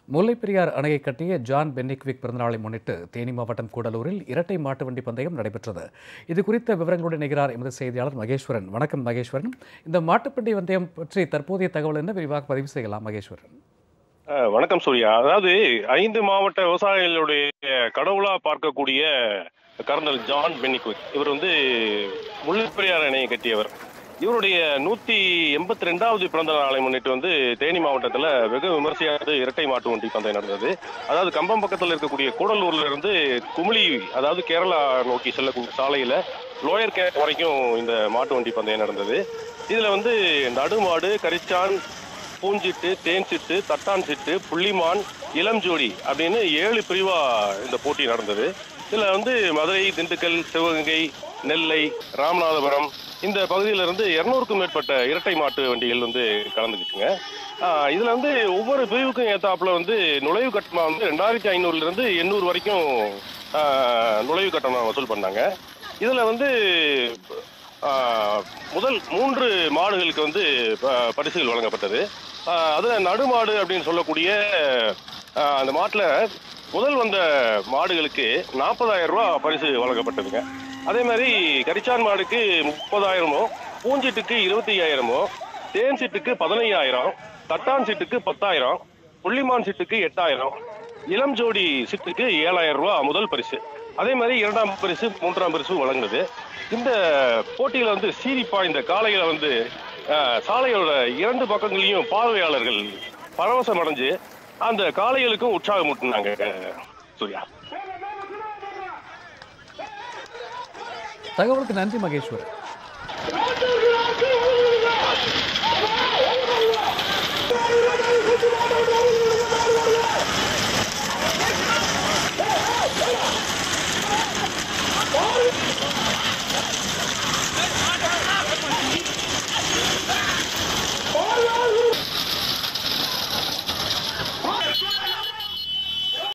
முல்லைப்பெரியார் அணையை கட்டிய John Pennycuick பிறந்தநாளை முன்னிட்டு தேனி மாவட்டம் கூடலூரில் இரட்டை மாட்டு வண்டி பந்தயம் நடைபெற்றது இது குறித்த விவரங்களுடன் நிகழார் எமது செய்தியாளர் மகேஸ்வரன் வணக்கம் மகேஸ்வரன் இந்த மாட்டுப்பண்டி பந்தயம் பற்றி தற்போதைய தகவல் என்ன விரிவாக பதிவு செய்யலாம் மகேஸ்வரன் அஹ் வணக்கம் சூர்யா அதாவது ஐந்து மாவட்ட விவசாயிகளுடைய கடவுளா பார்க்கக்கூடிய கர்னல் ஜான் பென்னிக்விக் இவர் வந்து முல்லைப்பெரியார் அணையை கட்டியவர் இவருடைய நூத்தி எண்பத்தி ரெண்டாவது பிறந்த நாளை முன்னிட்டு வந்து தேனி மாவட்டத்துல வெகு விமர்சையாக இரட்டை மாட்டு வண்டி பந்தயம் நடந்தது அதாவது கம்பம் பக்கத்தில் இருக்கக்கூடிய கூடலூர்ல இருந்து குமிளி அதாவது கேரளா நோக்கி செல்லக்கூடிய சாலையில லோயர் கேட் வரைக்கும் இந்த மாட்டு வண்டி பந்தயம் நடந்தது இதுல வந்து நடுமாடு கரிச்சான் பூஞ்சிட்டு தேன் சிட்டு தட்டான் சிட்டு புள்ளிமான் இளம் ஜோடி அப்படின்னு ஏழு பிரிவா இந்த போட்டி நடந்தது இதுல வந்து மதுரை திண்டுக்கல் சிவகங்கை நெல்லை ராமநாதபுரம் இந்த பகுதியில இருந்து இருநூறுக்கும் மேற்பட்ட இரட்டை மாட்டு வண்டிகள் வந்து கலந்துக்கிச்சுங்க ஆஹ் இதுல வந்து ஒவ்வொரு பிரிவுக்கும் ஏத்தாப்புல வந்து நுழைவு கட்டணம் வந்து ரெண்டாயிரத்தி ஐநூறுல இருந்து எண்ணூறு வரைக்கும் ஆஹ் நுழைவு கட்டணம் வசூல் பண்ணாங்க இதுல வந்து ஆஹ் முதல் மூன்று மாடுகளுக்கு வந்து ப- பரிசுகள் வழங்கப்பட்டது ஆஹ் அதுல நடுமாடு அப்படின்னு சொல்லக்கூடிய ஆஹ் அந்த மாட்டுல முதல் வந்த மாடுகளுக்கு நாற்பதாயிரம் ரூபாய் பரிசு வழங்கப்பட்டதுங்க அதே மாதிரி கரிச்சான் மாடுக்கு முப்பதாயிரமோ பூஞ்சிட்டுக்கு இருபத்தி ஐயாயிரமோ தேன் சீட்டுக்கு பதினையாயிரம் தட்டான் சீட்டுக்கு பத்தாயிரம் புள்ளிமான் சீட்டுக்கு எட்டாயிரம் இளம் ஜோடி சீட்டுக்கு ஏழாயிரம் ரூபாய் முதல் பரிசு அதே மாதிரி இரண்டாம் பரிசு மூன்றாம் பரிசு வழங்குனது இந்த போட்டியில வந்து சீரிப்பா இந்த காளையில வந்து அஹ், சாலையோட இரண்டு பக்கங்களையும் பார்வையாளர்கள் பரவசம் அடைஞ்சு அந்த காளைகளுக்கும் உற்சாகம் ஊட்டினாங்க சூர்யா தகவலுக்கு நன்றி மகேஸ்வரன்